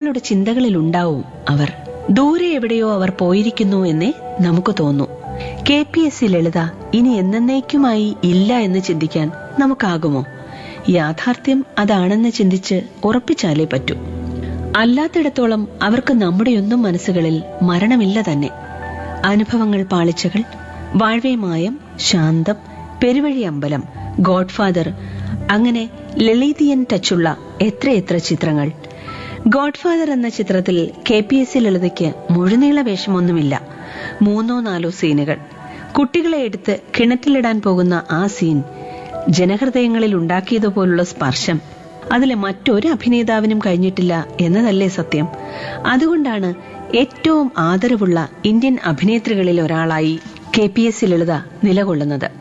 നമ്മളുടെ ചിന്തകളിലുണ്ടാവും അവർ ദൂരെ എവിടെയോ അവർ പോയിരിക്കുന്നു എന്നേ നമുക്ക് തോന്നൂ K P S C Lalitha ഇനി എന്നേക്കുമായി ഇല്ല എന്ന് ചിന്തിക്കാൻ നമുക്കാകുമോ യാഥാർത്ഥ്യം അതാണെന്ന് ചിന്തിച്ച് ഉറപ്പിച്ചാലേ പറ്റൂ അല്ലാത്തിടത്തോളം അവർക്ക് നമ്മുടെയൊന്നും മനസ്സുകളിൽ മരണമില്ല തന്നെ അനുഭവങ്ങൾ പാളിച്ചകൾ വാഴ്വേമായം ശാന്തം പെരുവഴി അമ്പലം ഗോഡ്ഫാദർ അങ്ങനെ ലളിതിയൻ ടച്ചുള്ള എത്രയെത്ര ചിത്രങ്ങൾ ഗോഡ്ഫാദർ എന്ന ചിത്രത്തിൽ കെ പി എസ് സി ലളിതയ്ക്ക് മുഴുനീള വേഷമൊന്നുമില്ല മൂന്നോ നാലോ സീനുകൾ കുട്ടികളെ എടുത്ത് കിണറ്റിലിടാൻ പോകുന്ന ആ സീൻ ജനഹൃദയങ്ങളിൽ ഉണ്ടാക്കിയതുപോലുള്ള സ്പർശം അതിലെ മറ്റൊരു അഭിനേതാവിനും കഴിഞ്ഞിട്ടില്ല എന്നതല്ലേ സത്യം അതുകൊണ്ടാണ് ഏറ്റവും ആദരവുള്ള ഇന്ത്യൻ അഭിനേത്രികളിൽ ഒരാളായി K P S C Lalitha നിലകൊള്ളുന്നത്